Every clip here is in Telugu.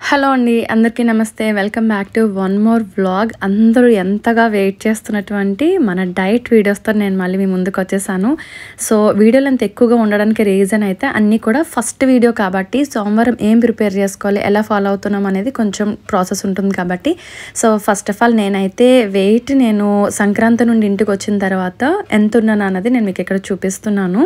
హలో అండి అందరికీ నమస్తే welcome back to one more vlog అందరూ ఎంతగా వెయిట్ చేస్తున్నటువంటి మన డైట్ వీడియోస్తో నేను మళ్ళీ మీ ముందుకు వచ్చేసాను సో వీడియోలు అంత ఎక్కువగా ఉండడానికి రీజన్ అయితే అన్నీ కూడా ఫస్ట్ వీడియో కాబట్టి సోమవారం ఏం ప్రిపేర్ చేసుకోవాలి ఎలా ఫాలో అవుతున్నాం అనేది కొంచెం ప్రాసెస్ ఉంటుంది కాబట్టి సో ఫస్ట్ ఆఫ్ ఆల్ నేనైతే వెయిట్ నేను సంక్రాంతి నుండి ఇంటికి వచ్చిన తర్వాత ఎంత ఉన్నాను అన్నది నేను మీకు ఇక్కడ చూపిస్తున్నాను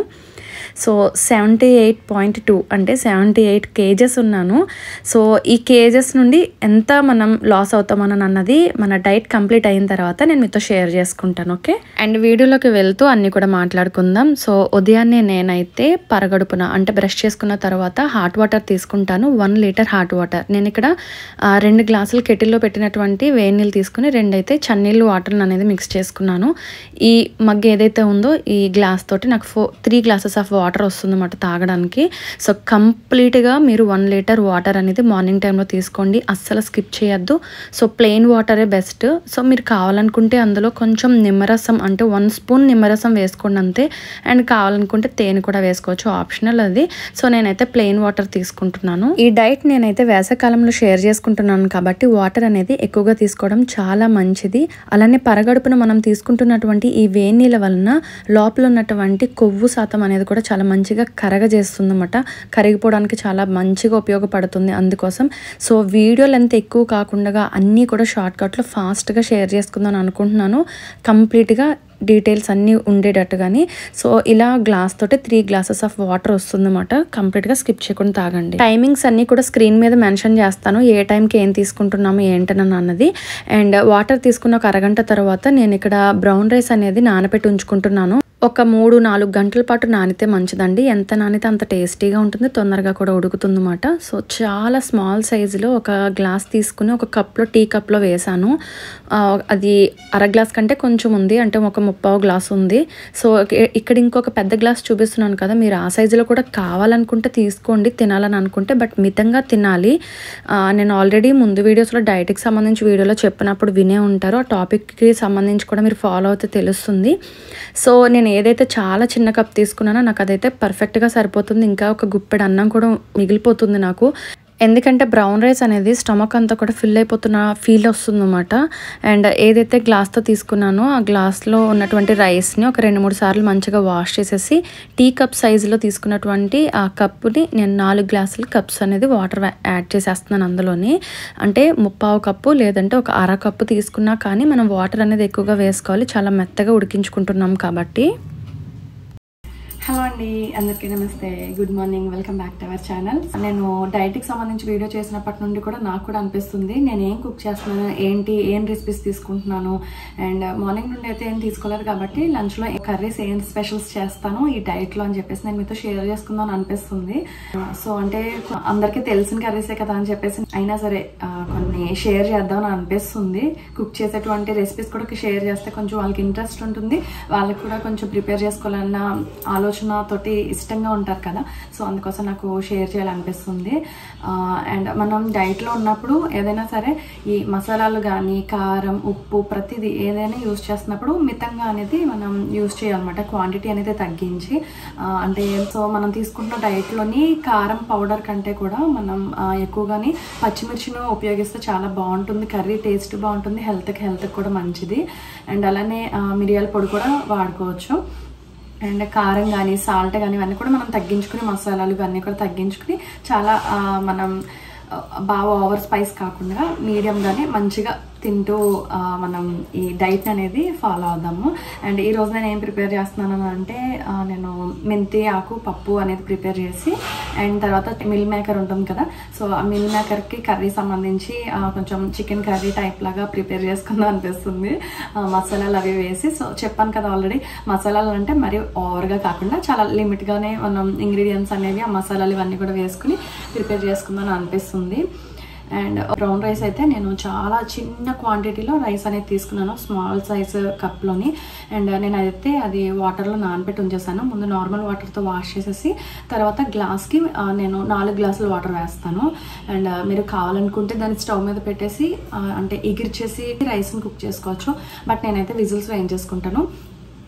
so seventy eight point two అంటే సెవెంటీ ఎయిట్ కేజెస్ ఉన్నాను సో ఈ కేజెస్ నుండి ఎంత మనం లాస్ అవుతామని అన్నది మన డైట్ కంప్లీట్ అయిన తర్వాత నేను మీతో షేర్ చేసుకుంటాను ఓకే అండ్ వీడియోలోకి వెళ్తూ అన్నీ కూడా మాట్లాడుకుందాం సో ఉదయాన్నే నేనైతే పరగడుపున అంటే బ్రష్ చేసుకున్న తర్వాత హాట్ వాటర్ తీసుకుంటాను వన్ లీటర్ హాట్ వాటర్ నేను ఇక్కడ ఆ, రెండు గ్లాసులు కెటిల్లో పెట్టినటువంటి వేడి నీళ్ళు తీసుకుని రెండు అయితే చన్నీళ్ళు వాటర్ అనేది మిక్స్ చేసుకున్నాను ఈ మగ్ ఏదైతే ఉందో ఈ గ్లాస్ తోటి నాకు ఫో త్రీ గ్లాసెస్ ఆఫ్ వాటర్ వస్తుందన్నమాట తాగడానికి సో కంప్లీట్గా మీరు వన్ లీటర్ వాటర్ అనేది మార్నింగ్ టైంలో తీసుకోండి అస్సలు స్కిప్ చేయొద్దు సో ప్లెయిన్ వాటరే బెస్ట్ సో మీరు కావాలనుకుంటే అందులో కొంచెం నిమ్మరసం అంటే వన్ స్పూన్ నిమ్మరసం వేసుకోండి అంతే అండ్ కావాలనుకుంటే తేనె కూడా వేసుకోవచ్చు ఆప్షనల్ అది సో నేనైతే ప్లెయిన్ వాటర్ తీసుకుంటున్నాను ఈ డైట్ నేనైతే వేసవకాలంలో షేర్ చేసుకుంటున్నాను కాబట్టి వాటర్ అనేది ఎక్కువగా తీసుకోవడం చాలా మంచిది అలానే పరగడుపున మనం తీసుకుంటున్నటువంటి ఈ వేడి నీళ్ళ వలన లోపల ఉన్నటువంటి కొవ్వు శాతం అనేది కూడా చాలా మంచిగా కరగజేస్తుంది అనమాట కరిగిపోవడానికి చాలా మంచిగా ఉపయోగపడుతుంది అందుకోసం సో వీడియో లెంత్ ఎక్కువ కాకుండా అన్నీ కూడా షార్ట్ కట్లో ఫాస్ట్గా షేర్ చేసుకుందాం అనుకుంటున్నాను కంప్లీట్గా డీటెయిల్స్ అన్నీ ఉండేటట్టుగాని సో ఇలా గ్లాస్ తోటి త్రీ గ్లాసెస్ ఆఫ్ వాటర్ వస్తుందన్నమాట కంప్లీట్గా స్కిప్ చేయకుండా తాగండి టైమింగ్స్ అన్నీ కూడా స్క్రీన్ మీద మెన్షన్ చేస్తాను ఏ టైంకి ఏం తీసుకుంటున్నాము ఏంటనని అన్నది అండ్ వాటర్ తీసుకున్న ఒక అరగంట తర్వాత నేను ఇక్కడ బ్రౌన్ రైస్ అనేది నానబెట్టి ఉంచుకుంటున్నాను ఒక మూడు నాలుగు గంటల పాటు నానితే మంచిదండి ఎంత నానితే అంత టేస్టీగా ఉంటుంది తొందరగా కూడా ఉడుకుతుందన్నమాట సో చాలా స్మాల్ సైజులో ఒక గ్లాస్ తీసుకుని ఒక కప్లో టీ కప్లో వేసాను ఆ, అది అర గ్లాస్ కంటే కొంచెం ఉంది అంటే ఒక ముప్పావు గ్లాస్ ఉంది సో ఇక- ఇక్కడ ఇంకొక పెద్ద గ్లాస్ చూపిస్తున్నాను కదా మీరు ఆ సైజులో కూడా కావాలనుకుంటే తీసుకోండి తినాలని అనుకుంటే బట్ మితంగా తినాలి ఆ, నేను ఆల్రెడీ ముందు వీడియోస్లో డైట్కి సంబంధించి వీడియోలో చెప్పినప్పుడు వినే ఉంటారు ఆ టాపిక్కి సంబంధించి కూడా మీరు ఫాలో అవుతే తెలుస్తుంది సో నేను ఏదైతే చాలా చిన్న కప్ తీసుకున్నానో నాకు అదైతే పర్ఫెక్ట్గా సరిపోతుంది ఇంకా ఒక గుప్పెడు అన్నం కూడా మిగిలిపోతుంది నాకు ఎందుకంటే బ్రౌన్ రైస్ అనేది స్టమక్ అంతా కూడా ఫిల్ అయిపోతున్న ఫీల్ వస్తుంది అనమాట అండ్ ఏదైతే గ్లాస్తో తీసుకున్నానో ఆ గ్లాస్లో ఉన్నటువంటి రైస్ని ఒక రెండు మూడు సార్లు మంచిగా వాష్ చేసేసి టీ కప్ సైజులో తీసుకున్నటువంటి ఆ కప్పుని నేను నాలుగు గ్లాసులు కప్స్ అనేది వాటర్ యాడ్ చేసేస్తున్నాను అందులోని అంటే ముప్పావు కప్పు లేదంటే ఒక అర కప్పు తీసుకున్నా కానీ మనం వాటర్ అనేది ఎక్కువగా వేసుకోవాలి చాలా మెత్తగా ఉడికించుకుంటున్నాం కాబట్టి హలో అండి అందరికీ నమస్తే good morning welcome back to our channel నేను డైట్కి సంబంధించి వీడియో చేసినప్పటి నుండి కూడా నాకు కూడా అనిపిస్తుంది నేను ఏం కుక్ చేస్తున్నాను ఏంటి ఏం రెసిపీస్ తీసుకుంటున్నాను అండ్ మార్నింగ్ నుండి అయితే ఏం తీసుకోలేదు కాబట్టి లంచ్లో కర్రీస్ ఏం స్పెషల్స్ చేస్తాను ఈ డైట్లో అని చెప్పేసి నేను మీతో షేర్ చేసుకుందాం అనిపిస్తుంది సో అంటే అందరికీ తెలిసిన కర్రీసే కదా అని చెప్పేసి అయినా సరే ఆ, కొన్ని షేర్ చేద్దాం అని అనిపిస్తుంది కుక్ చేసేటువంటి రెసిపీస్ కూడా షేర్ చేస్తే కొంచెం వాళ్ళకి ఇంట్రెస్ట్ ఉంటుంది వాళ్ళకి కూడా కొంచెం ప్రిపేర్ చేసుకోవాలన్న ఆలోచన తోటి ఇష్టంగా ఉంటారు కదా సో అందుకోసం నాకు షేర్ చేయాలనిపిస్తుంది అండ్ మనం డైట్లో ఉన్నప్పుడు ఏదైనా సరే ఈ మసాలాలు కానీ కారం ఉప్పు ప్రతిదీ ఏదైనా యూస్ చేస్తున్నప్పుడు మితంగా అనేది మనం యూస్ చేయాలన్నమాట క్వాంటిటీ అనేది తగ్గించి ఆ, అంటే సో మనం తీసుకుంటున్న డైట్లోని కారం పౌడర్ కంటే కూడా మనం ఆ, ఎక్కువగాని పచ్చిమిర్చిని ఉపయోగిస్తే చాలా బాగుంటుంది కర్రీ టేస్ట్ బాగుంటుంది హెల్త్కి హెల్త్కి కూడా మంచిది అండ్ అలానే ఆ, మిరియాల పొడి కూడా వాడుకోవచ్చు అండ్ కారం కానీ సాల్ట్ కానీ ఇవన్నీ కూడా మనం తగ్గించుకుని మసాలాలు ఇవన్నీ కూడా తగ్గించుకుని చాలా ఆ, మనం ఆ, బాగా ఓవర్ స్పైస్ కాకుండా మీడియంగానే మంచిగా తింటూ ఆ, మనం ఈ డైట్ అనేది ఫాలో అవుదాము అండ్ ఈ రోజు నేను ఏం ప్రిపేర్ చేస్తున్నాను అంటే ఆ, నేను మెంతి ఆకు పప్పు అనేది ప్రిపేర్ చేసి అండ్ తర్వాత మిల్ మేకర్ ఉంటుంది కదా సో ఆ మిల్ మేకర్కి కర్రీ సంబంధించి ఆ, కొంచెం చికెన్ కర్రీ టైప్ లాగా ప్రిపేర్ చేసుకుందాం అనిపిస్తుంది ఆ, మసాలాలు అవి వేసి సో చెప్పాను కదా ఆల్రెడీ మసాలాలు అంటే మరి ఓవర్గా కాకుండా చాలా లిమిట్గానే మనం ఇంగ్రీడియంట్స్ అనేవి ఆ మసాలాలు ఇవన్నీ కూడా వేసుకుని ప్రిపేర్ చేసుకుందాం అనిపిస్తుంది అండ్ బ్రౌన్ రైస్ అయితే నేను చాలా చిన్న క్వాంటిటీలో రైస్ అనేది తీసుకున్నాను స్మాల్ సైజ్ కప్లోని అండ్ నేను అయితే అది వాటర్లో నానబెట్టి ఉంచేసాను ముందు నార్మల్ వాటర్తో వాష్ చేసేసి తర్వాత గ్లాస్కి ఆ, నేను నాలుగు గ్లాసులు వాటర్ వేస్తాను అండ్ మీరు కావాలనుకుంటే దాన్ని స్టవ్ మీద పెట్టేసి ఆ, అంటే ఎగిరిచేసి రైస్ని కుక్ చేసుకోవచ్చు బట్ నేనైతే విజిల్స్ వేయించేసుకుంటాను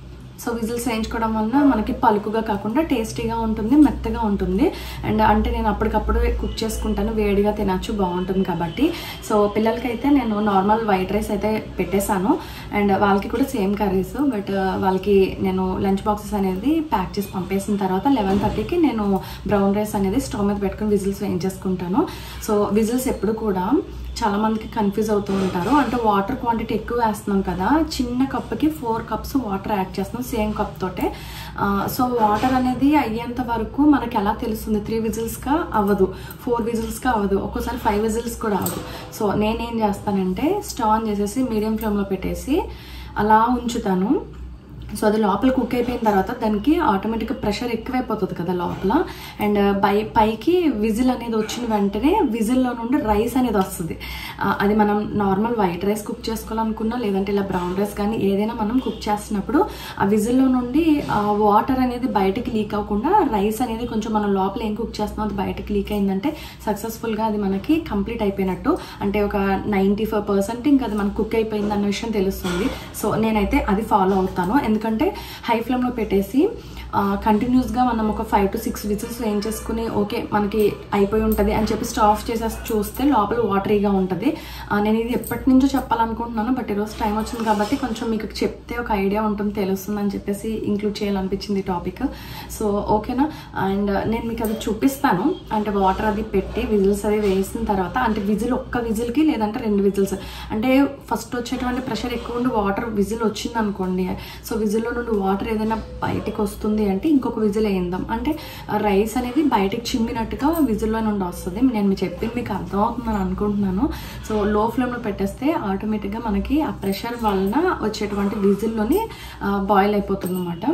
సో విజిల్స్ వేయించుకోవడం వలన మనకి పలుకుగా కాకుండా టేస్టీగా ఉంటుంది మెత్తగా ఉంటుంది అండ్ అంటే నేను అప్పటికప్పుడు కుక్ చేసుకుంటాను వేడిగా తినచ్చు బాగుంటుంది కాబట్టి సో పిల్లలకైతే నేను నార్మల్ వైట్ రైస్ అయితే పెట్టేశాను అండ్ వాళ్ళకి కూడా సేమ్ కర్రీస్ బట్ వాళ్ళకి నేను లంచ్ బాక్సెస్ అనేది ప్యాక్ చేసి పంపేసిన తర్వాత లెవెన్ థర్టీకి నేను బ్రౌన్ రైస్ అనేది స్టవ్ మీద పెట్టుకుని విజిల్స్ వేయించేసుకుంటాను సో విజిల్స్ ఎప్పుడు కూడా చాలా మందికి కన్ఫ్యూజ్ అవుతూ ఉంటారు అంటే వాటర్ క్వాంటిటీ ఎక్కువ వేస్తున్నాం కదా చిన్న కప్కి ఫోర్ కప్స్ వాటర్ యాడ్ చేస్తున్నాం సేమ్ కప్ తోటే ఆ, సో వాటర్ అనేది అయ్యేంత వరకు మనకి ఎలా తెలుస్తుంది త్రీ విజిల్స్గా అవ్వదు ఫోర్ విజిల్స్గా అవ్వదు ఒక్కోసారి ఫైవ్ విజిల్స్ కూడా అవ్వదు సో నేనేం చేస్తానంటే స్టవ్ ఆన్ చేసేసి మీడియం ఫ్లేమ్లో పెట్టేసి అలా ఉంచుతాను సో అది లోపల కుక్ అయిపోయిన తర్వాత దానికి ఆటోమేటిక్గా ప్రెషర్ ఎక్కువైపోతుంది కదా లోపల అండ్ పై పైకి విజిల్ అనేది వచ్చిన వెంటనే విజిల్లో నుండి రైస్ అనేది వస్తుంది ఆ, అది మనం నార్మల్ వైట్ రైస్ కుక్ చేసుకోవాలనుకున్నా లేదంటే ఇలా బ్రౌన్ రైస్ కానీ ఏదైనా మనం కుక్ చేస్తున్నప్పుడు ఆ విజిల్లో నుండి వాటర్ అనేది బయటకి లీక్ అవ్వకుండా రైస్ అనేది కొంచెం మనం లోపల ఏం కుక్ చేస్తున్నాం అది బయటకి లీక్ అయిందంటే సక్సెస్ఫుల్గా అది మనకి కంప్లీట్ అయిపోయినట్టు అంటే ఒక నైంటీ ఫైవ్ పర్సెంట్ ఇంకా అది మనకు కుక్ అయిపోయింది అన్న విషయం తెలుస్తుంది సో నేనైతే అది ఫాలో అవుతాను ఎందుకంటే హై ఫ్లేమ్లో పెట్టేసి కంటిన్యూస్గా మనం ఒక ఫైవ్ టు సిక్స్ విజిల్స్ వేయించేసుకుని ఓకే మనకి అయిపోయి ఉంటుంది అని చెప్పి స్టవ్ ఆఫ్ చేసేసి చూస్తే లోపల వాటరీగా ఉంటుంది ఆ, నేను ఇది ఎప్పటి నుంచో చెప్పాలనుకుంటున్నాను బట్ ఈరోజు టైం వచ్చింది కాబట్టి కొంచెం మీకు చెప్తే ఒక ఐడియా ఉంటుంది తెలుస్తుంది అని చెప్పేసి ఇంక్లూడ్ చేయాలనిపించింది టాపిక్ సో ఓకేనా అండ్ నేను మీకు అది చూపిస్తాను అంటే వాటర్ అది పెట్టి విజిల్స్ అది వేసిన తర్వాత అంటే విజిల్ ఒక్క విజిల్కి లేదంటే రెండు విజిల్స్ అంటే ఫస్ట్ వచ్చేటువంటి ప్రెషర్ ఎక్కువ ఉండి వాటర్ విజిల్ వచ్చింది అనుకోండి సో విజిల్లో నుండి వాటర్ ఏదైనా బయటికి వస్తుంది అంటే ఇంకొక విజిల్ వేయిందాం అంటే రైస్ అనేది బయటికి చిమ్మినట్టుగా విజిల్లో నుండి వస్తుంది నేను మీకు చెప్పింది మీకు అర్థమవుతుందని అనుకుంటున్నాను సో లో ఫ్లేమ్లో పెట్టేస్తే ఆటోమేటిక్గా మనకి ఆ ప్రెషర్ వలన వచ్చేటువంటి విజిల్లోని బాయిల్ అయిపోతుంది అనమాట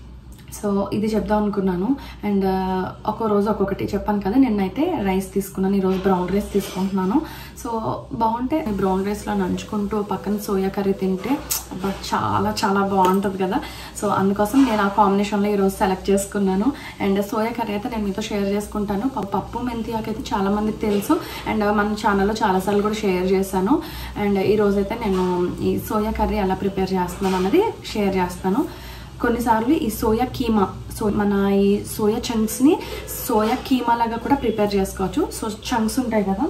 సో ఇది చెప్దాం అనుకున్నాను అండ్ ఒక్కో రోజు ఒక్కొక్కటి చెప్పాను కదా నిన్నైతే రైస్ తీసుకున్నాను ఈరోజు బ్రౌన్ రైస్ తీసుకుంటున్నాను సో బాగుంటే బ్రౌన్ రైస్లో నంచుకుంటూ పక్కన సోయా కర్రీ తింటే అబ్బా చాలా చాలా బాగుంటుంది కదా సో అందుకోసం నేను ఆ కాంబినేషన్లో ఈరోజు సెలెక్ట్ చేసుకున్నాను అండ్ సోయా కర్రీ అయితే నేను మీతో షేర్ చేసుకుంటాను ప- పప్పు మెంతి ఆకు అయితే చాలా మందికి తెలుసు అండ్ మన ఛానల్లో చాలాసార్లు కూడా షేర్ చేశాను అండ్ ఈరోజు అయితే నేను ఈ సోయా కర్రీ ఎలా ప్రిపేర్ చేస్తున్నాను అన్నది షేర్ చేస్తాను కొన్నిసార్లు ఈ సోయా కీమా సో మన ఈ సోయా చంక్స్ని సోయా కీమా లాగా కూడా ప్రిపేర్ చేసుకోవచ్చు సో చంక్స్ ఉంటాయి కదా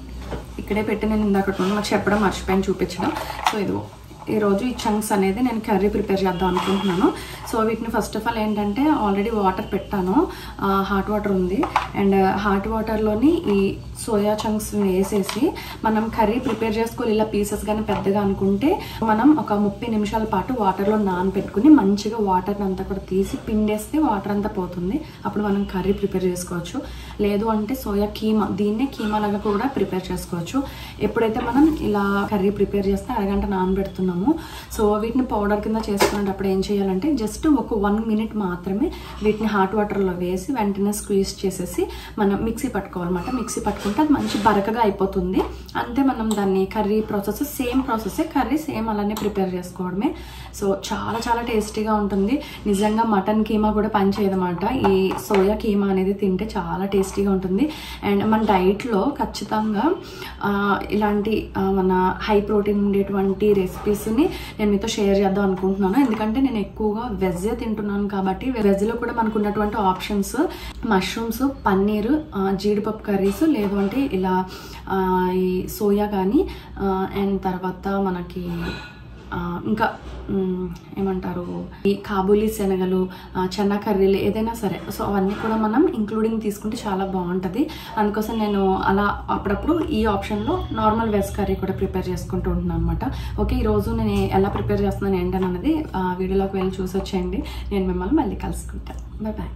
ఇక్కడే పెట్టి నేను ఇందాక నాకు చెప్పడం మర్చిపోయాను చూపించడం సో ఇదిగో ఈరోజు ఈ చంక్స్ అనేది నేను కర్రీ ప్రిపేర్ చేద్దాం అనుకుంటున్నాను సో వీటిని ఫస్ట్ ఆఫ్ ఆల్ ఏంటంటే ఆల్రెడీ వాటర్ పెట్టాను హాట్ వాటర్ ఉంది అండ్ హాట్ వాటర్లోని ఈ సోయా చంక్స్ వేసేసి మనం కర్రీ ప్రిపేర్ చేసుకోవాలి ఇలా పీసెస్ కానీ పెద్దగా అనుకుంటే మనం ఒక ముప్పై నిమిషాల పాటు వాటర్లో నానబెట్టుకుని మంచిగా వాటర్ అంతా కూడా తీసి పిండేస్తే వాటర్ అంతా పోతుంది అప్పుడు మనం కర్రీ ప్రిపేర్ చేసుకోవచ్చు లేదు అంటే సోయా కీమా దీన్నే కీమా లాగా కూడా ప్రిపేర్ చేసుకోవచ్చు ఎప్పుడైతే మనం ఇలా కర్రీ ప్రిపేర్ చేస్తే అరగంట నానబెడుతున్నాము సో వీటిని పౌడర్ కింద చేసుకునేటప్పుడు ఏం చేయాలంటే జస్ట్ ఒక వన్ మినిట్ మాత్రమే వీటిని హాట్ వాటర్లో వేసి వెంటనే స్క్వీజ్ చేసేసి మనం మిక్సీ పట్టుకోవాలన్నమాట మిక్సీ పట్టుకుంటే అది మంచి బరకగా అయిపోతుంది అంతే మనం దాన్ని curry process same process curry same అలానే ప్రిపేర్ చేసుకోవడమే సో చాలా చాలా టేస్టీగా ఉంటుంది నిజంగా మటన్ కీమా కూడా పనిచేయదన్నమాట ఈ సోయా కీమా అనేది తింటే చాలా టేస్టీగా ఉంటుంది అండ్ మన డైట్లో ఖచ్చితంగా ఆ, ఇలాంటి ఆ, మన హై ప్రోటీన్ ఉండేటువంటి రెసిపీస్ని నేను మీతో షేర్ చేద్దాం అనుకుంటున్నాను ఎందుకంటే నేను ఎక్కువగా వెజ్ తింటున్నాను కాబట్టి వెజ్లో కూడా మనకు ఉన్నటువంటి ఆప్షన్స్ మష్రూమ్స్ పన్నీర్ ఆ, జీడిపప్పు కర్రీస్ లేదు అంటే ఇలా ఆ, ఈ సోయా కానీ అండ్ తర్వాత మనకి ఆ, ఇంకా మ్, ఏమంటారు ఈ కాబూలీ శనగలు ఆ, చెన్న కర్రీలు ఏదైనా సరే సో అవన్నీ కూడా మనం ఇంక్లూడింగ్ తీసుకుంటే చాలా బాగుంటుంది అందుకోసం నేను అలా అప్పుడప్పుడు ఈ ఆప్షన్లో నార్మల్ వెజ్ కర్రీ కూడా ప్రిపేర్ చేసుకుంటూ ఉంటున్నాను అనమాట ఓకే ఈరోజు నేను ఎలా ప్రిపేర్ చేస్తున్నాను ఏంటని అన్నది ఆ, వీడియోలోకి వెళ్ళి చూసి వచ్చేయండి నేను మిమ్మల్ని మళ్ళీ కలుసుకుంటాను బాయ్ బాయ్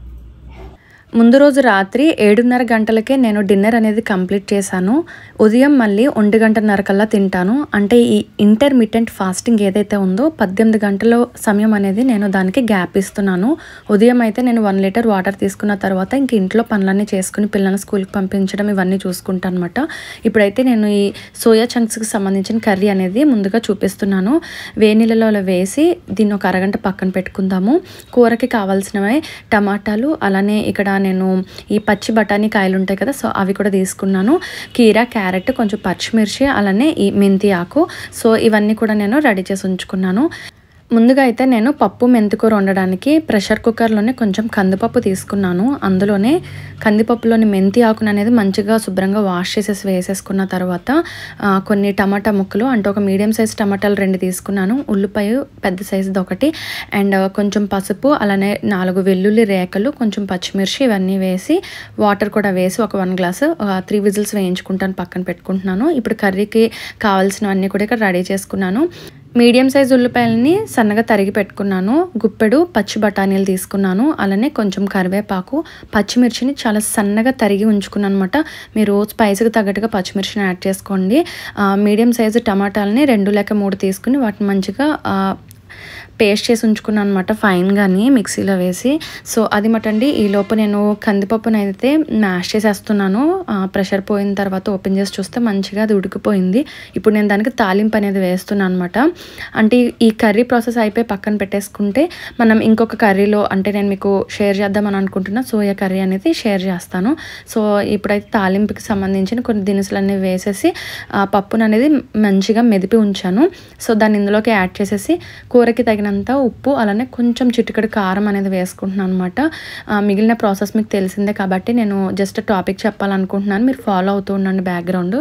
ముందు రోజు రాత్రి ఏడున్నర గంటలకే నేను డిన్నర్ అనేది కంప్లీట్ చేశాను ఉదయం మళ్ళీ ఒంటి గంటన్నర కల్లా తింటాను అంటే ఈ ఇంటర్మీడియట్ ఫాస్టింగ్ ఏదైతే ఉందో పద్దెనిమిది గంటల సమయం అనేది నేను దానికి గ్యాప్ ఇస్తున్నాను ఉదయం అయితే నేను వన్ లీటర్ వాటర్ తీసుకున్న తర్వాత ఇంక ఇంట్లో పనులన్నీ చేసుకుని పిల్లల్ని స్కూల్కి పంపించడం ఇవన్నీ చూసుకుంటాను అనమాట ఇప్పుడైతే నేను ఈ సోయా చంక్స్కి సంబంధించిన కర్రీ అనేది ముందుగా చూపిస్తున్నాను వేనీళ్ళలో వేసి దీన్ని ఒక అరగంట పక్కన పెట్టుకుందాము కూరకి కావాల్సినవి టమాటాలు అలానే ఇక్కడ నేను ఈ పచ్చి బఠానీ కాయలు ఉంటాయి కదా సో అవి కూడా తీసుకున్నాను కీర క్యారెట్ కొంచెం పచ్చిమిర్చి అలానే ఈ మెంతి ఆకు సో ఇవన్నీ కూడా నేను రెడీ చేసి ఉంచుకున్నాను ముందుగా అయితే నేను పప్పు మెంతికూర వండడానికి ప్రెషర్ కుక్కర్లోనే కొంచెం కందిపప్పు తీసుకున్నాను అందులోనే కందిపప్పులోని మెంతి ఆకును అనేది మంచిగా శుభ్రంగా వాష్ చేసేసి వేసేసుకున్న తర్వాత ఆ, కొన్ని టమాటా ముక్కలు అంటే ఒక మీడియం సైజ్ టమాటాలు రెండు తీసుకున్నాను ఉల్లిపాయ పెద్ద సైజుది ఒకటి అండ్ కొంచెం పసుపు అలానే నాలుగు వెల్లుల్లి రేకలు కొంచెం పచ్చిమిర్చి ఇవన్నీ వేసి వాటర్ కూడా వేసి ఒక వన్ గ్లాస్ త్రీ విజిల్స్ వేయించుకుంటాను పక్కన పెట్టుకుంటున్నాను ఇప్పుడు కర్రీకి కావాల్సినవన్నీ కూడా ఇక్కడ రెడీ చేసుకున్నాను మీడియం సైజ్ ఉల్లిపాయలని సన్నగా తరిగి పెట్టుకున్నాను గుప్పెడు పచ్చి బఠానీలు తీసుకున్నాను అలానే కొంచెం కరివేపాకు పచ్చిమిర్చిని చాలా సన్నగా తరిగి ఉంచుకున్నాను అనమాట మీరు స్పైస్కి తగ్గట్టుగా పచ్చిమిర్చిని యాడ్ చేసుకోండి ఆ, మీడియం సైజు టమాటాలని రెండు లేక మూడు తీసుకుని వాటిని మంచిగా ఆ, పేస్ట్ చేసి ఉంచుకున్నాను అనమాట ఫైన్గాని మిక్సీలో వేసి సో అది మటండి ఈ లోపు నేను కందిపప్పును అయితే మ్యాష్ చేసేస్తున్నాను ఆ, ప్రెషర్ పోయిన తర్వాత ఓపెన్ చేసి చూస్తే మంచిగా అది ఉడికిపోయింది ఇప్పుడు నేను దానికి తాలింపు అనేది వేస్తున్నాను అనమాట అంటే ఈ- ఈ కర్రీ ప్రాసెస్ అయిపోయి పక్కన పెట్టేసుకుంటే మనం ఇంకొక కర్రీలో అంటే నేను మీకు షేర్ చేద్దామని అనుకుంటున్నా సోయా కర్రీ అనేది షేర్ చేస్తాను సో ఇప్పుడైతే తాలింపుకి సంబంధించిన కొన్ని దినుసులన్నీ వేసేసి ఆ పప్పును అనేది మంచిగా మెదిపి ఉంచాను సో దాన్ని ఇందులోకి యాడ్ చేసేసి కూరకి తగినంత ఉప్పు అలానే కొంచెం చిటికెడు కారం అనేది వేసుకుంటున్నాను అనమాట మిగిలిన ప్రాసెస్ మీకు తెలిసిందే కాబట్టి నేను జస్ట్ టాపిక్ చెప్పాలనుకుంటున్నాను మీరు ఫాలో అవుతూ ఉండండి బ్యాక్గ్రౌండ్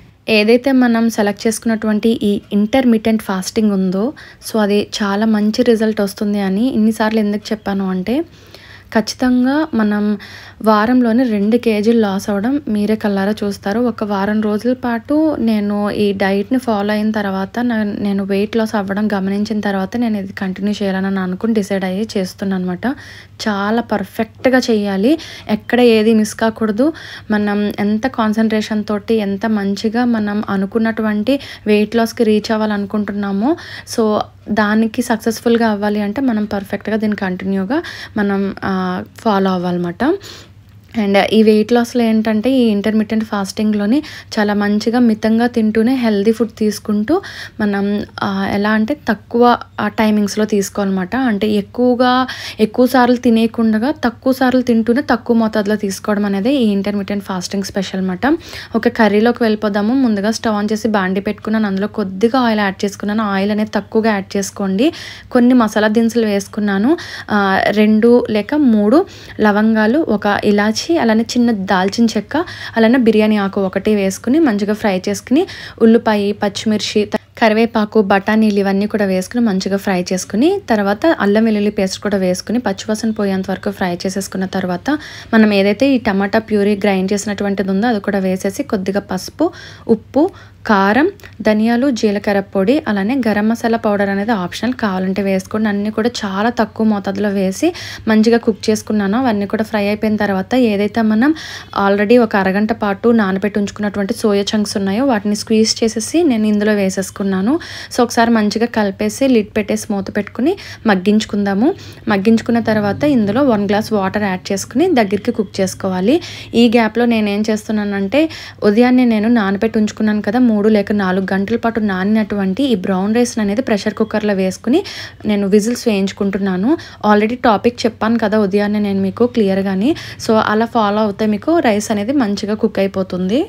ఏదైతే మనం సెలెక్ట్ చేసుకున్నటువంటి ఈ ఇంటర్మీడియట్ ఫాస్టింగ్ ఉందో సో అది చాలా మంచి రిజల్ట్ వస్తుంది అని ఇన్నిసార్లు ఎందుకు చెప్పాను అంటే ఖచ్చితంగా మనం వారంలోనే రెండు కేజీలు లాస్ అవ్వడం మీరే కల్లారా చూస్తారు ఒక వారం రోజుల పాటు నేను ఈ డైట్ని ఫాలో అయిన తర్వాత నా- నేను వెయిట్ లాస్ అవ్వడం గమనించిన తర్వాత నేను ఇది కంటిన్యూ చేయాలని అనుకుని డిసైడ్ అయ్యి చేస్తున్నాను అనమాట చాలా పర్ఫెక్ట్గా చేయాలి ఎక్కడ ఏది మిస్ కాకూడదు మనం ఎంత కాన్సన్ట్రేషన్ తోటి ఎంత మంచిగా మనం అనుకున్నటువంటి వెయిట్ లాస్కి రీచ్ అవ్వాలనుకుంటున్నామో సో దానికి సక్సెస్ఫుల్గా అవ్వాలి అంటే మనం పర్ఫెక్ట్గా దీన్ని కంటిన్యూగా మనం ఫాలో అవ్వాలన్నమాట అండ్ ఈ వెయిట్ లాస్లో ఏంటంటే ఈ ఇంటర్మీడియట్ ఫాస్టింగ్లోని చాలా మంచిగా మితంగా తింటూనే హెల్దీ ఫుడ్ తీసుకుంటూ మనం ఆ, ఎలా అంటే తక్కువ టైమింగ్స్లో తీసుకోవాలన్నమాట అంటే ఎక్కువగా ఎక్కువ సార్లు తినేయకుండా తక్కువ సార్లు తింటూనే తక్కువ మోతాదులో తీసుకోవడం అనేది ఈ ఇంటర్మీడియట్ ఫాస్టింగ్ స్పెషల్ అనమాట ఒక కర్రీలోకి వెళ్ళిపోదాము ముందుగా స్టవ్ ఆన్ చేసి బాండి పెట్టుకున్నాను అందులో కొద్దిగా ఆయిల్ యాడ్ చేసుకున్నాను ఆయిల్ అనేది తక్కువగా యాడ్ చేసుకోండి కొన్ని మసాలా దినుసులు వేసుకున్నాను ఆ, రెండు లేక మూడు లవంగాలు ఒక ఇలాచి అలానే చిన్న దాల్చిన చెక్క అలానే బిర్యానీ ఆకు ఒకటి వేసుకుని మంచిగా ఫ్రై చేసుకుని ఉల్లిపాయ పచ్చిమిర్చి త- కరివేపాకు బఠానీలు ఇవన్నీ కూడా వేసుకుని మంచిగా ఫ్రై చేసుకుని తర్వాత అల్లం వెల్లుల్లి పేస్ట్ కూడా వేసుకుని పచ్చివాసన పోయేంత వరకు ఫ్రై చేసేసుకున్న తర్వాత మనం ఏదైతే ఈ టమాటా ప్యూరీ గ్రైండ్ చేసినటువంటిది ఉందో అది కూడా వేసేసి కొద్దిగా పసుపు ఉప్పు కారం ధనియాలు జీలకర్ర పొడి అలానే గరం మసాలా పౌడర్ అనేది ఆప్షనల్ కావాలంటే వేసుకోండి అన్నీ కూడా చాలా తక్కువ మోతాదులో వేసి మంచిగా కుక్ చేసుకున్నాను అవన్నీ కూడా ఫ్రై అయిపోయిన తర్వాత ఏదైతే మనం ఆల్రెడీ ఒక అరగంట పాటు నానబెట్టి ఉంచుకున్నటువంటి సోయా చంక్స్ ఉన్నాయో వాటిని స్క్వీజ్ చేసేసి నేను ఇందులో వేసేసుకున్నాను సో ఒకసారి మంచిగా కలిపేసి లిడ్ పెట్టేసి మూత పెట్టుకుని మగ్గించుకుందాము మగ్గించుకున్న తర్వాత ఇందులో వన్ గ్లాస్ వాటర్ యాడ్ చేసుకుని దగ్గరికి కుక్ చేసుకోవాలి ఈ గ్యాప్లో నేను ఏం చేస్తున్నానంటే ఉదయాన్నే నేను నానబెట్టి ఉంచుకున్నాను కదా మూడు లేక నాలుగు గంటల పాటు నానినటువంటి ఈ బ్రౌన్ రైస్ అనేది ప్రెషర్ కుక్కర్లో వేసుకుని నేను విజిల్స్ వేయించుకుంటున్నాను ఆల్రెడీ టాపిక్ చెప్పాను కదా ఉదయాన్నే నేను మీకు క్లియర్గాని సో అలా ఫాలో అవుతే మీకు రైస్ అనేది మంచిగా కుక్ అయిపోతుంది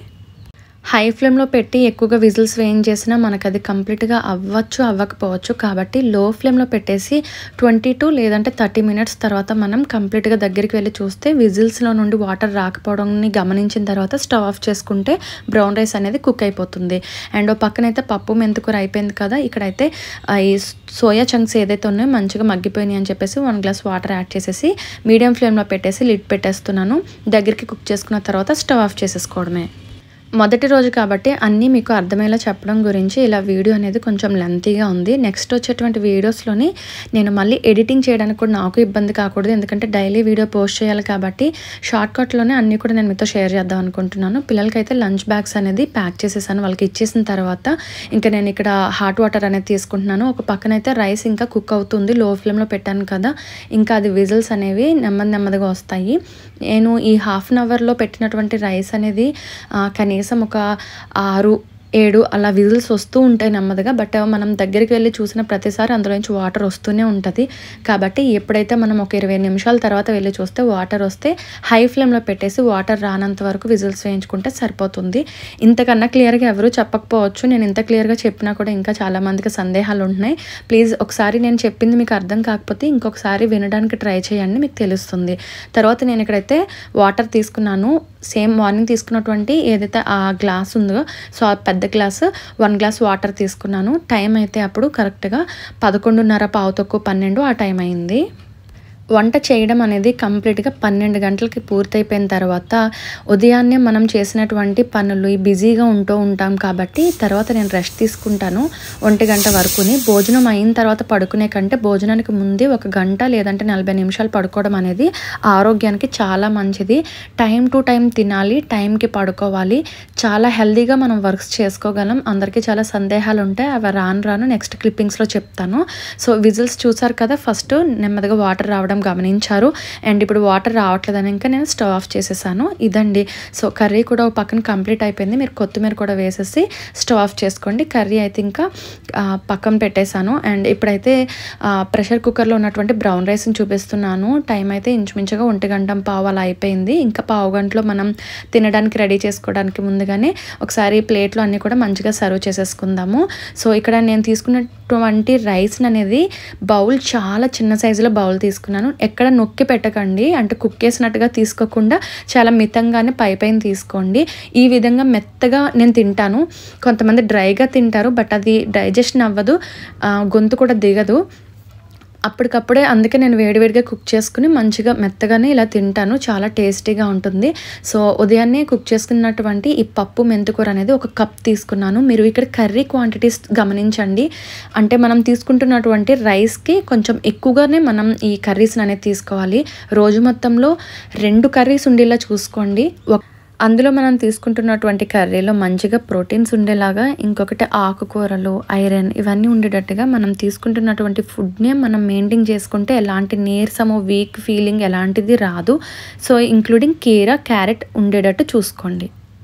హై ఫ్లేమ్లో పెట్టి ఎక్కువగా విజిల్స్ వేయించేసినా మనకు అది కంప్లీట్గా అవ్వచ్చు అవ్వకపోవచ్చు కాబట్టి లో ఫ్లేమ్లో పెట్టేసి ట్వంటీ టు లేదంటే థర్టీ మినిట్స్ తర్వాత మనం కంప్లీట్గా దగ్గరికి వెళ్ళి చూస్తే విజిల్స్లో నుండి వాటర్ రాకపోవడాన్ని గమనించిన తర్వాత స్టవ్ ఆఫ్ చేసుకుంటే బ్రౌన్ రైస్ అనేది కుక్ అయిపోతుంది అండ్ ఓ పక్కనైతే పప్పు మెంతుకూర అయిపోయింది కదా ఇక్కడైతే ఆ, ఈ సోయా చంక్స్ ఏదైతే ఉన్నాయో మంచిగా మగ్గిపోయినాయి అని చెప్పేసి వన్ గ్లాస్ వాటర్ యాడ్ చేసేసి మీడియం ఫ్లేమ్లో పెట్టేసి లిడ్ పెట్టేస్తున్నాను దగ్గరికి కుక్ చేసుకున్న తర్వాత స్టవ్ ఆఫ్ చేసేసుకోవడమే మొదటి రోజు కాబట్టి అన్నీ మీకు అర్థమయ్యేలా చెప్పడం గురించి ఇలా వీడియో అనేది కొంచెం లెంతీగా ఉంది నెక్స్ట్ వచ్చేటువంటి వీడియోస్లోని నేను మళ్ళీ ఎడిటింగ్ చేయడానికి కూడా నాకు ఇబ్బంది కాకూడదు ఎందుకంటే డైలీ వీడియో పోస్ట్ చేయాలి కాబట్టి షార్ట్ కట్లోనే అన్నీ కూడా నేను మీతో షేర్ చేద్దాం అనుకుంటున్నాను పిల్లలకైతే లంచ్ బ్యాగ్స్ అనేది ప్యాక్ చేసేసాను వాళ్ళకి ఇచ్చేసిన తర్వాత ఇంకా నేను ఇక్కడ హాట్ వాటర్ అనేది తీసుకుంటున్నాను ఒక పక్కన అయితే రైస్ ఇంకా కుక్ అవుతుంది లో ఫ్లేమ్లో పెట్టాను కదా ఇంకా అది విజిల్స్ అనేవి నెమ్మది నెమ్మదిగా వస్తాయి నేను ఈ హాఫ్ అన్ అవర్లో పెట్టినటువంటి రైస్ అనేది ఆ, కనీసం ఒక ఆరు ఏడు అలా విజిల్స్ వస్తూ ఉంటాయి నెమ్మదిగా బట్ మనం దగ్గరికి వెళ్ళి చూసిన ప్రతిసారి అందులో నుంచి వాటర్ వస్తూనే ఉంటుంది కాబట్టి ఎప్పుడైతే మనం ఒక ఇరవై నిమిషాల తర్వాత వెళ్ళి చూస్తే వాటర్ వస్తే హై ఫ్లేమ్లో పెట్టేసి వాటర్ రానంత వరకు విజిల్స్ వేయించుకుంటే సరిపోతుంది ఇంతకన్నా క్లియర్గా ఎవరు చెప్పకపోవచ్చు నేను ఇంత క్లియర్గా చెప్పినా కూడా ఇంకా చాలా మందికి సందేహాలు ఉంటున్నాయి ప్లీజ్ ఒకసారి నేను చెప్పింది మీకు అర్థం కాకపోతే ఇంకొకసారి వినడానికి ట్రై చేయండి మీకు తెలుస్తుంది తర్వాత నేను ఇక్కడైతే వాటర్ తీసుకున్నాను సేమ్ మార్నింగ్ తీసుకున్నటువంటి ఏదైతే ఆ గ్లాస్ ఉందో సో ఆ పెద్ద గ్లాస్ వన్ గ్లాస్ వాటర్ తీసుకున్నాను టైం అయితే అప్పుడు కరెక్ట్గా పదకొండున్నర పావు తక్కువ పన్నెండు ఆ టైం అయింది వంట చేయడం అనేది కంప్లీట్గా పన్నెండు గంటలకి పూర్తయిపోయిన తర్వాత ఉదయాన్నే మనం చేసినటువంటి పనులు ఈ బిజీగా ఉంటూ ఉంటాం కాబట్టి తర్వాత నేను రెస్ట్ తీసుకుంటాను ఒంటి గంట వరకుని భోజనం అయిన తర్వాత పడుకునే కంటే భోజనానికి ముందే ఒక గంట లేదంటే నలభై నిమిషాలు పడుకోవడం అనేది ఆరోగ్యానికి చాలా మంచిది టైం టు టైం తినాలి టైంకి పడుకోవాలి చాలా హెల్దీగా మనం వర్క్స్ చేసుకోగలం అందరికీ చాలా సందేహాలు ఉంటాయి అవి రాను రాను నెక్స్ట్ క్లిప్పింగ్స్లో చెప్తాను సో విజిల్స్ చూసారు కదా ఫస్ట్ నెమ్మదిగా వాటర్ రావడం గమనించారు అండ్ ఇప్పుడు వాటర్ రావట్లేదని ఇంకా నేను స్టవ్ ఆఫ్ చేసేసాను ఇదండి సో కర్రీ కూడా ఒక పక్కన కంప్లీట్ అయిపోయింది మీరు కొత్తిమీర కూడా వేసేసి స్టవ్ ఆఫ్ చేసుకోండి కర్రీ అయితే ఇంకా ఆ, పక్కన పెట్టేశాను అండ్ ఇప్పుడైతే ఆ, ప్రెషర్ కుక్కర్లో ఉన్నటువంటి బ్రౌన్ రైస్ని చూపిస్తున్నాను టైం అయితే ఇంచుమించుగా ఒంటి గంట పావు అలా అయిపోయింది ఇంకా పావు గంటలో మనం తినడానికి రెడీ చేసుకోవడానికి ముందుగానే ఒకసారి ప్లేట్లో అన్నీ కూడా మంచిగా సర్వ్ చేసేసుకుందాము సో ఇక్కడ నేను తీసుకున్నటువంటి రైస్ అనేది బౌల్ చాలా చిన్న సైజులో బౌల్ తీసుకున్నాను ఎక్కడ నొక్కి పెట్టకండి అంటే కుక్ చేసినట్టుగా తీసుకోకుండా చాలా మితంగానే పై పైన తీసుకోండి ఈ విధంగా మెత్తగా నేను తింటాను కొంతమంది డ్రైగా తింటారు బట్ అది డైజెషన్ అవ్వదు ఆ, గొంతు కూడా దిగదు అప్పటికప్పుడే అందుకే నేను వేడివేడిగా కుక్ చేసుకుని మంచిగా మెత్తగానే ఇలా తింటాను చాలా టేస్టీగా ఉంటుంది సో ఉదయాన్నే కుక్ చేసుకున్నటువంటి ఈ పప్పు మెంతుకూర అనేది ఒక కప్ తీసుకున్నాను మీరు ఇక్కడ కర్రీ క్వాంటిటీస్ గమనించండి అంటే మనం తీసుకుంటున్నటువంటి రైస్కి కొంచెం ఎక్కువగానే మనం ఈ కర్రీస్ అనేది తీసుకోవాలి రోజు మొత్తంలో రెండు కర్రీస్ ఉండేలా చూసుకోండి ఒక అందులో మనం తీసుకుంటున్నటువంటి కర్రీలో మంచిగా ప్రోటీన్స్ ఉండేలాగా ఇంకొకటి ఆకుకూరలు ఐరన్ ఇవన్నీ ఉండేటట్టుగా మనం తీసుకుంటున్నటువంటి ఫుడ్నే మనం మెయింటైన్ చేసుకుంటే ఎలాంటి నీరసము వీక్ ఫీలింగ్ ఎలాంటిది రాదు సో ఇంక్లూడింగ్ కీర క్యారెట్ ఉండేటట్టు చూసుకోండి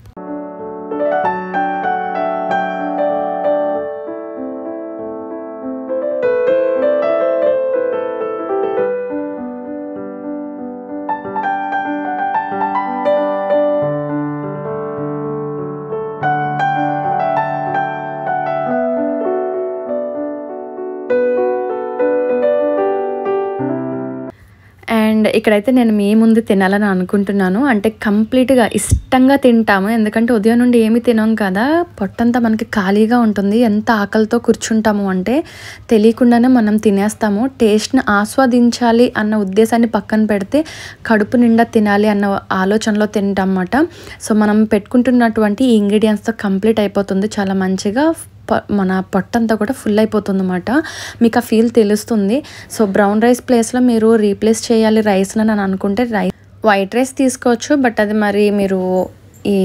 అండ్ ఇక్కడైతే నేను మీ ముందు తినాలని అనుకుంటున్నాను అంటే కంప్లీట్గా ఇష్టంగా తింటాము ఎందుకంటే ఉదయం నుండి ఏమి తినాం కదా పొట్టంతా మనకి ఖాళీగా ఉంటుంది ఎంత ఆకలితో కూర్చుంటాము అంటే తెలియకుండానే మనం తినేస్తాము టేస్ట్ని ఆస్వాదించాలి అన్న ఉద్దేశాన్ని పక్కన పెడితే కడుపు నిండా తినాలి అన్న ఆలోచనలో తింటాం అన్నమాట సో మనం పెట్టుకుంటున్నటువంటి ఈ ఇంగ్రీడియంట్స్తో కంప్లీట్ అయిపోతుంది చాలా మంచిగా ప- మన పొట్టంతా కూడా ఫుల్ అయిపోతుంది అనమాట మీకు ఆ ఫీల్ తెలుస్తుంది సో బ్రౌన్ రైస్ ప్లేస్లో మీరు రీప్లేస్ చేయాలి రైస్ని అని అనుకుంటే రై వైట్ రైస్ తీసుకోవచ్చు బట్ అది మరి మీరు ఈ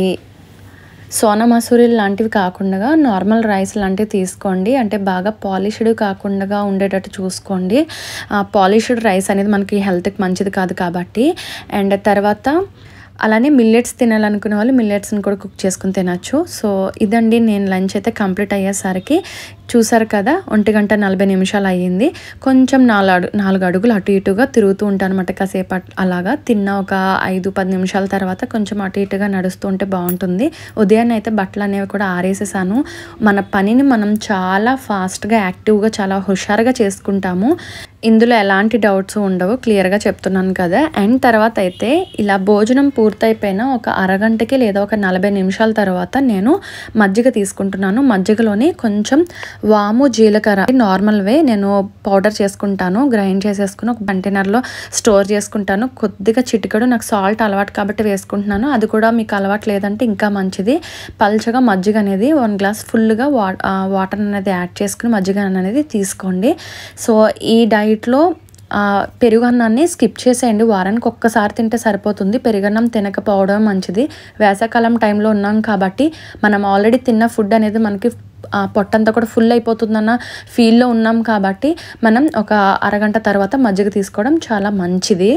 సోనా మసూరి లాంటివి కాకుండా నార్మల్ రైస్ లాంటివి తీసుకోండి అంటే బాగా పాలిష్డ్ కాకుండా ఉండేటట్టు చూసుకోండి పాలిష్డ్ రైస్ అనేది మనకి హెల్త్కి మంచిది కాదు కాబట్టి అండ్ తర్వాత అలానే మిల్లెట్స్ తినాలనుకునే వాళ్ళు మిల్లెట్స్ని కూడా కుక్ చేసుకుని తినచ్చు సో ఇదండి నేను లంచ్ అయితే కంప్లీట్ అయ్యేసరికి చూసారు కదా ఒంటి గంట నలభై నిమిషాలు అయ్యింది కొంచెం నాలుగు అడు నాలుగు అడుగులు అటు ఇటుగా తిరుగుతూ ఉంటాను అనమాట కాసేపు అట్- అలాగా తిన్న ఒక ఐదు పది నిమిషాల తర్వాత కొంచెం అటు ఇటుగా నడుస్తూ ఉంటే బాగుంటుంది ఉదయాన్నే అయితే బట్టలు అనేవి కూడా ఆరేసేసాను మన పనిని మనం చాలా ఫాస్ట్గా యాక్టివ్గా చాలా హుషారుగా చేసుకుంటాము ఇందులో ఎలాంటి డౌట్స్ ఉండవు క్లియర్గా చెప్తున్నాను కదా అండ్ తర్వాత అయితే ఇలా భోజనం పూర్తయిపోయిన ఒక అరగంటకి లేదా ఒక నలభై నిమిషాల తర్వాత నేను మజ్జిగ తీసుకుంటున్నాను మజ్జిగలోని కొంచెం వాము జీలకర్ర నార్మల్ వే నేను పౌడర్ చేసుకుంటాను గ్రైండ్ చేసేసుకుని ఒక కంటైనర్లో స్టోర్ చేసుకుంటాను కొద్దిగా చిటికెడు నాకు సాల్ట్ అలవాటు కాబట్టి వేసుకుంటున్నాను అది కూడా మీకు అలవాటు లేదంటే ఇంకా మంచిది పల్చగా మజ్జిగ అనేది వన్ గ్లాస్ ఫుల్గా వా వాటర్ అనేది యాడ్ చేసుకుని మజ్జిగ అనేది తీసుకోండి సో ఈ డైట్లో ఆ, పెరుగన్నాన్ని స్కిప్ చేసేయండి వారానికి ఒక్కసారి తింటే సరిపోతుంది పెరుగన్నం తినకపోవడం మంచిది వేసవకాలం టైంలో ఉన్నాం కాబట్టి మనం ఆల్రెడీ తిన్న ఫుడ్ అనేది మనకి ఆ, పొట్టంతా కూడా ఫుల్ అయిపోతుందన్న ఫీల్లో ఉన్నాం కాబట్టి మనం ఒక అరగంట తర్వాత మజ్జిగ తీసుకోవడం చాలా మంచిది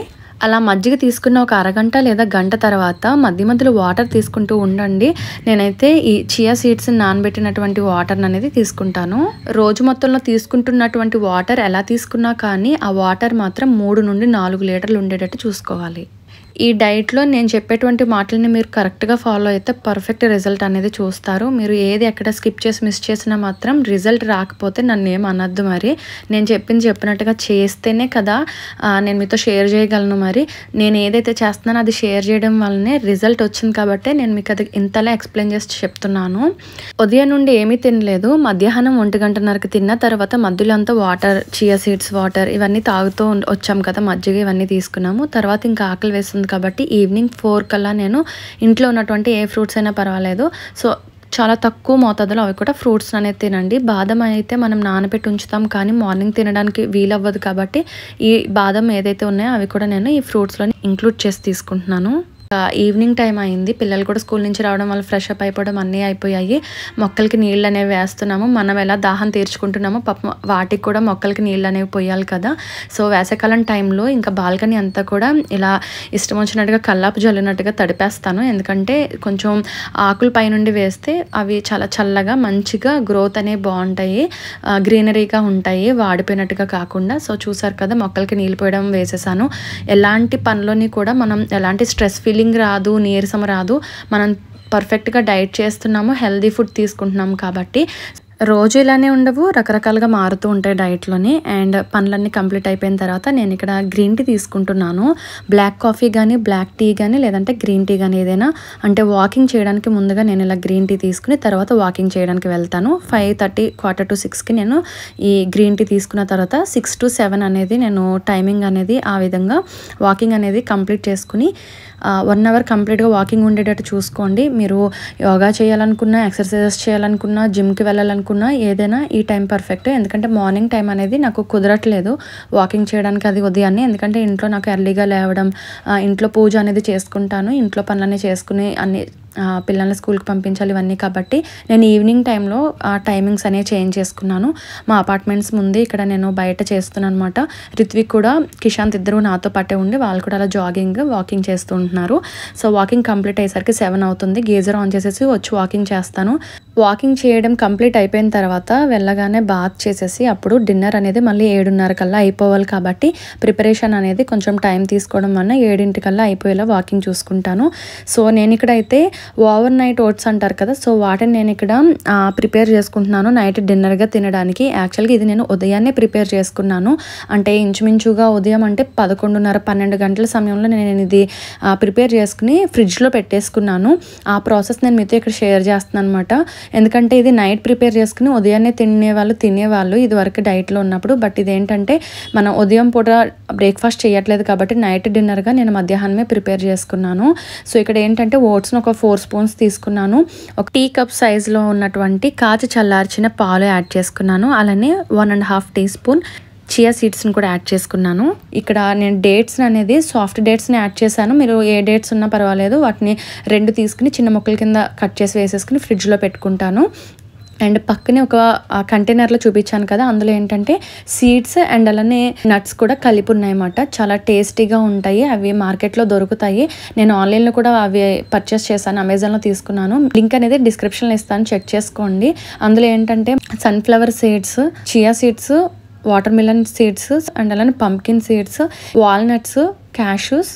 అలా మజ్జిగ తీసుకున్న ఒక అరగంట లేదా గంట తర్వాత మధ్య మధ్యలో వాటర్ తీసుకుంటూ ఉండండి నేనైతే ఈ చియా సీడ్స్ నానబెట్టినటువంటి వాటర్ అనేది తీసుకుంటాను రోజు మొత్తంలో తీసుకుంటున్నటువంటి వాటర్ ఎలా తీసుకున్నా కానీ ఆ వాటర్ మాత్రం మూడు నుండి నాలుగు లీటర్లు ఉండేటట్టు చూసుకోవాలి ఈ డైట్లో నేను చెప్పేటువంటి మాటలని మీరు కరెక్ట్గా ఫాలో అయితే పర్ఫెక్ట్ రిజల్ట్ అనేది చూస్తారు మీరు ఏది ఎక్కడ స్కిప్ చేసి మిస్ చేసినా మాత్రం రిజల్ట్ రాకపోతే నన్ను ఏం అనద్దు మరి నేను చెప్పింది చెప్పినట్టుగా చేస్తేనే కదా ఆ, నేను మీతో షేర్ చేయగలను మరి నేను ఏదైతే చేస్తున్నానో అది షేర్ చేయడం వల్లనే రిజల్ట్ వచ్చింది కాబట్టి నేను మీకు అది ఇంతలా ఎక్స్ప్లెయిన్ చేసి చెప్తున్నాను ఉదయం నుండి ఏమీ తినలేదు మధ్యాహ్నం ఒంటి గంటన్నరకు తిన్న తర్వాత మధ్యలో అంతా వాటర్ చియా సీడ్స్ వాటర్ ఇవన్నీ తాగుతూ ఉండ- వచ్చాం కదా మజ్జిగ ఇవన్నీ తీసుకున్నాము తర్వాత ఇంకా ఆకలి వేస్తుంది కాబట్టి ఈవినింగ్ ఫోర్ కల్లా నేను ఇంట్లో ఉన్నటువంటి ఏ ఫ్రూట్స్ అయినా పర్వాలేదు సో చాలా తక్కువ మోతాదులో అవి కూడా ఫ్రూట్స్ అనేది తినండి బాదం అయితే మనం నానబెట్టి ఉంచుతాం కానీ మార్నింగ్ తినడానికి వీలవ్వదు కాబట్టి ఈ బాదం ఏదైతే ఉన్నాయో అవి కూడా నేను ఈ ఫ్రూట్స్లో ఇంక్లూడ్ చేసి తీసుకుంటున్నాను ఆ, ఈవినింగ్ టైం అయింది పిల్లలు కూడా స్కూల్ నుంచి రావడం వల్ల ఫ్రెష్ అప్ అయిపోవడం అన్నీ అయిపోయాయి మొక్కలకి నీళ్ళు అనేవి వేస్తున్నాము మనం ఎలా దాహం తీర్చుకుంటున్నామో పాపం వాటికి కూడా మొక్కలకి నీళ్ళు అనేవి పోయాలి కదా సో వేసవికాలం టైంలో ఇంకా బాల్కనీ అంతా కూడా ఇలా ఇష్టం వచ్చినట్టుగా కల్లాపు జల్లినట్టుగా తడిపేస్తాను ఎందుకంటే కొంచెం ఆకులు పైనుండి వేస్తే అవి చాలా చల్లగా మంచిగా గ్రోత్ అనేవి బాగుంటాయి ఆ, గ్రీనరీగా ఉంటాయి వాడిపోయినట్టుగా కాకుండా సో చూసారు కదా మొక్కలకి నీళ్ళు పోయడం వేసేసాను ఎలాంటి పనిలోని కూడా మనం ఎలాంటి స్ట్రెస్ ఫీలింగ్ రాదు నీరసం రాదు మనం పర్ఫెక్ట్గా డైట్ చేస్తున్నాము హెల్దీ ఫుడ్ తీసుకుంటున్నాము కాబట్టి రోజు ఇలానే ఉండవు రకరకాలుగా మారుతూ ఉంటాయి డైట్లోని అండ్ పనులన్నీ కంప్లీట్ అయిపోయిన తర్వాత నేను ఇక్కడ గ్రీన్ టీ తీసుకుంటున్నాను బ్లాక్ కాఫీ కానీ బ్లాక్ టీ కానీ లేదంటే గ్రీన్ టీ కానీ ఏదైనా అంటే వాకింగ్ చేయడానికి ముందుగా నేను ఇలా గ్రీన్ టీ తీసుకుని తర్వాత వాకింగ్ చేయడానికి వెళ్తాను ఫైవ్ థర్టీ క్వార్టర్ టు సిక్స్కి నేను ఈ గ్రీన్ టీ తీసుకున్న తర్వాత సిక్స్ టు సెవెన్ అనేది నేను టైమింగ్ అనేది ఆ విధంగా వాకింగ్ అనేది కంప్లీట్ చేసుకుని వన్ అవర్ కంప్లీట్గా వాకింగ్ ఉండేటట్టు చూసుకోండి మీరు యోగా చేయాలనుకున్నా ఎక్సర్సైజెస్ చేయాలనుకున్నా జిమ్కి వెళ్ళాలనుకున్నా ఏదైనా ఈ టైం పర్ఫెక్ట్ ఎందుకంటే మార్నింగ్ టైం అనేది నాకు కుదరట్లేదు వాకింగ్ చేయడానికి అది ఉదయాన్నే ఎందుకంటే ఇంట్లో నాకు ఎర్లీగా లేవడం ఆ, ఇంట్లో పూజ అనేది చేసుకుంటాను ఇంట్లో పనులన్నీ చేసుకుని అన్ని ఆ, పిల్లల్ని స్కూల్కి పంపించాలి ఇవన్నీ కాబట్టి నేను ఈవినింగ్ టైంలో ఆ టైమింగ్స్ అనేవి చేంజ్ చేసుకున్నాను మా అపార్ట్మెంట్స్ ముందే ఇక్కడ నేను బయట చేస్తున్నాను అనమాట రిత్విక్ కూడా కిషాంత్ ఇద్దరు నాతో పాటే ఉండి వాళ్ళు కూడా అలా జాగింగ్ వాకింగ్ చేస్తూ ఉంటున్నారు సో వాకింగ్ కంప్లీట్ అయ్యేసరికి సెవెన్ అవుతుంది గేజర్ ఆన్ చేసేసి వచ్చి వాకింగ్ చేస్తాను వాకింగ్ చేయడం కంప్లీట్ అయిపోయిన తర్వాత వెళ్ళగానే బాత్ చేసేసి అప్పుడు డిన్నర్ అనేది మళ్ళీ ఏడున్నర కల్లా అయిపోవాలి కాబట్టి ప్రిపరేషన్ అనేది కొంచెం టైం తీసుకోవడం వల్ల ఏడింటికల్లా అయిపోయేలా వాకింగ్ చూసుకుంటాను సో నేను ఇక్కడ అయితే ఓవర్ నైట్ ఓట్స్ అంటారు కదా సో వాటిని నేను ఇక్కడ ప్రిపేర్ చేసుకుంటున్నాను నైట్ డిన్నర్గా తినడానికి యాక్చువల్గా ఇది నేను ఉదయాన్నే ప్రిపేర్ చేసుకున్నాను అంటే ఇంచుమించుగా ఉదయం అంటే పదకొండున్నర పన్నెండు గంటల సమయంలో నేను ఇది ప్రిపేర్ చేసుకుని ఫ్రిడ్జ్లో పెట్టేసుకున్నాను ఆ ప్రాసెస్ నేను మీతో ఇక్కడ షేర్ చేస్తున్నాను అనమాట ఎందుకంటే ఇది నైట్ ప్రిపేర్ చేసుకుని ఉదయాన్నే తినేవాళ్ళు తినేవాళ్ళు ఇది వరకు డైట్లో ఉన్నప్పుడు బట్ ఇదేంటంటే మనం ఉదయం పూట బ్రేక్ఫాస్ట్ చేయట్లేదు కాబట్టి నైట్ డిన్నర్గా నేను మధ్యాహ్నమే ప్రిపేర్ చేసుకున్నాను సో ఇక్కడ ఏంటంటే ఓట్స్ని ఒక ఫోర్ స్పూన్స్ తీసుకున్నాను ఒక టీ కప్ సైజులో ఉన్నటువంటి కాచి చల్లార్చిన పాలు యాడ్ చేసుకున్నాను అలానే one and half teaspoon chia సీడ్స్ని కూడా యాడ్ చేసుకున్నాను ఇక్కడ నేను డేట్స్ అనేది సాఫ్ట్ డేట్స్ని యాడ్ చేశాను మీరు ఏ డేట్స్ ఉన్నా పర్వాలేదు వాటిని రెండు తీసుకుని చిన్న ముక్కల కింద కట్ చేసి వేసేసుకుని ఫ్రిడ్జ్లో పెట్టుకుంటాను అండ్ పక్కనే ఒక కంటైనర్లో చూపించాను కదా అందులో ఏంటంటే సీడ్స్ అండ్ అలానే నట్స్ కూడా కలిపి ఉన్నాయన్నమాట చాలా టేస్టీగా ఉంటాయి అవి మార్కెట్లో దొరుకుతాయి నేను ఆన్లైన్లో కూడా అవి పర్చేస్ చేశాను అమెజాన్లో తీసుకున్నాను లింక్ అనేది డిస్క్రిప్షన్లో ఇస్తాను చెక్ చేసుకోండి అందులో ఏంటంటే sunflower seeds chia seeds watermelon seeds and అలానే పంకిన్ సీడ్స్ వాల్నట్స్ క్యాషూస్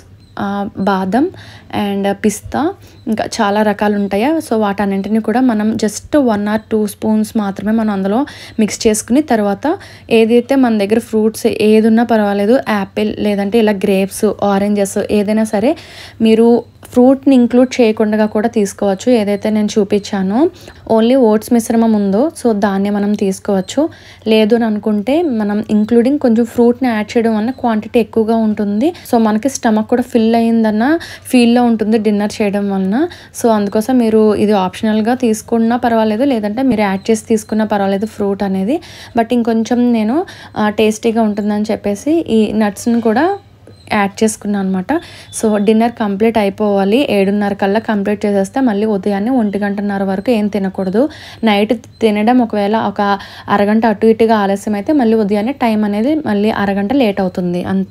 బాదం అండ్ పిస్తా ఇంకా చాలా రకాలు ఉంటాయి సో వాటన్నింటినీ కూడా మనం just one or two spoons మాత్రమే మనం అందులో మిక్స్ చేసుకుని తర్వాత ఏదైతే మన దగ్గర ఫ్రూట్స్ ఏది ఉన్నా పర్వాలేదు యాపిల్ లేదంటే ఇలా గ్రేప్స్ ఆరెంజెస్ ఏదైనా సరే మీరు ఫ్రూట్ని ఇంక్లూడ్ చేయకుండా కూడా తీసుకోవచ్చు ఏదైతే నేను చూపించానో ఓన్లీ ఓట్స్ మిశ్రమం ఉందో సో దాన్ని మనం తీసుకోవచ్చు లేదు అని అనుకుంటే మనం ఇంక్లూడింగ్ కొంచెం ఫ్రూట్ని యాడ్ చేయడం వల్ల క్వాంటిటీ ఎక్కువగా ఉంటుంది సో మనకి స్టమక్ కూడా ఫిల్ అయిందన్న ఫీల్లో ఉంటుంది డిన్నర్ చేయడం వలన సో అందుకోసం మీరు ఇది ఆప్షనల్గా తీసుకున్నా పర్వాలేదు లేదంటే మీరు యాడ్ చేసి తీసుకున్నా పర్వాలేదు ఫ్రూట్ అనేది బట్ ఇంకొంచెం నేను టేస్టీగా ఉంటుందని చెప్పేసి ఈ నట్స్ని కూడా యాడ్ చేసుకున్నాను అనమాట సో డిన్నర్ కంప్లీట్ అయిపోవాలి ఏడున్నర కల్లా కంప్లీట్ చేసేస్తే మళ్ళీ ఉదయాన్నే ఒంటి గంటన్నర వరకు ఏం తినకూడదు నైట్ తినడం ఒకవేళ ఒక అరగంట అటు ఇటుగా ఆలస్యం అయితే మళ్ళీ ఉదయాన్నే టైం అనేది మళ్ళీ అరగంట లేట్ అవుతుంది అంతే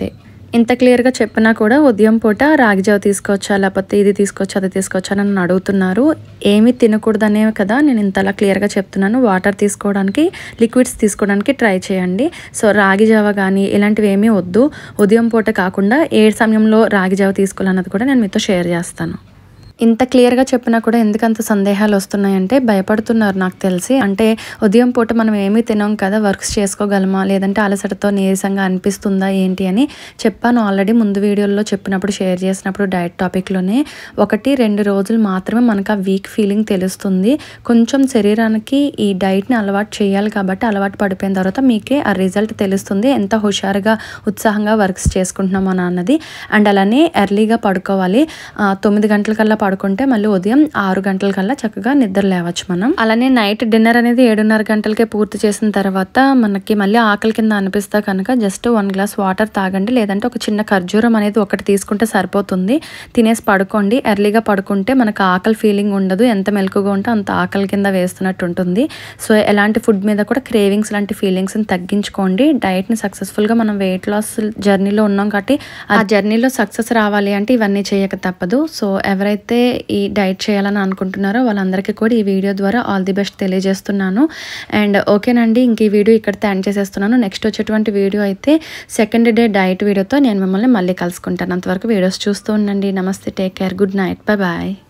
ఇంత క్లియర్గా చెప్పినా కూడా ఉదయం పూట రాగి జావ తీసుకోవచ్చా లేకపోతే ఇది తీసుకోవచ్చా అది తీసుకోవచ్చా అని నన్ను అడుగుతున్నారు ఏమీ తినకూడదనే కదా నేను ఇంతలా క్లియర్గా చెప్తున్నాను వాటర్ తీసుకోవడానికి లిక్విడ్స్ తీసుకోవడానికి ట్రై చేయండి సో రాగి జావ కానీ ఇలాంటివి ఏమీ వద్దు ఉదయం పూట కాకుండా ఏ సమయంలో రాగి జావ తీసుకోవాలన్నది కూడా నేను మీతో షేర్ చేస్తాను ఇంత క్లియర్గా చెప్పినా కూడా ఎందుకంత సందేహాలు వస్తున్నాయంటే భయపడుతున్నారు నాకు తెలిసి అంటే ఉదయం పూట మనం ఏమీ తినాం కదా వర్క్స్ చేసుకోగలమా లేదంటే అలసటతో నీరసంగా అనిపిస్తుందా ఏంటి అని చెప్పాను ఆల్రెడీ ముందు వీడియోలో చెప్పినప్పుడు షేర్ చేసినప్పుడు డైట్ టాపిక్లోనే ఒకటి రెండు రోజులు మాత్రమే మనకు ఆ వీక్ ఫీలింగ్ తెలుస్తుంది కొంచెం శరీరానికి ఈ డైట్ని అలవాటు చేయాలి కాబట్టి అలవాటు పడిపోయిన తర్వాత మీకే ఆ రిజల్ట్ తెలుస్తుంది ఎంత హుషారుగా ఉత్సాహంగా వర్క్స్ చేసుకుంటున్నామో అన్నది అండ్ అలానే ఎర్లీగా పడుకోవాలి ఆ, తొమ్మిది గంటల కల్లా పడుకుంటే మళ్ళీ ఉదయం ఆరు గంటల కల్లా చక్కగా నిద్ర లేవచ్చు మనం అలానే నైట్ డిన్నర్ అనేది ఏడున్నర గంటలకే పూర్తి చేసిన తర్వాత మనకి మళ్ళీ ఆకలి కింద అనిపిస్తా కనుక జస్ట్ వన్ గ్లాస్ వాటర్ తాగండి లేదంటే ఒక చిన్న ఖర్జూరం అనేది ఒకటి తీసుకుంటే సరిపోతుంది తినేసి పడుకోండి ఎర్లీగా పడుకుంటే మనకు ఆకలి ఫీలింగ్ ఉండదు ఎంత మెలకుగా ఉంటే అంత ఆకలి కింద వేస్తున్నట్టు ఉంటుంది సో ఎలాంటి ఫుడ్ మీద కూడా క్రేవింగ్స్ లాంటి ఫీలింగ్స్ని తగ్గించుకోండి డైట్ని సక్సెస్ఫుల్గా మనం వెయిట్ లాస్ జర్నీలో ఉన్నాం కాబట్టి ఆ జర్నీలో సక్సెస్ రావాలి అంటే ఇవన్నీ చేయక తప్పదు సో ఎవరైతే ఈ డైట్ చేయాలని అనుకుంటున్నారో వాళ్ళందరికీ కూడా ఈ వీడియో ద్వారా ఆల్ ది బెస్ట్ తెలియజేస్తున్నాను అండ్ ఓకేనండి ఇంక ఈ వీడియో ఇక్కడ ఎండ్ చేసేస్తున్నాను నెక్స్ట్ వచ్చేటువంటి వీడియో అయితే సెకండ్ డే డైట్ వీడియోతో నేను మిమ్మల్ని మళ్ళీ కలుసుకుంటాను అంతవరకు వీడియోస్ చూస్తూ ఉండండి నమస్తే take care good night bye bye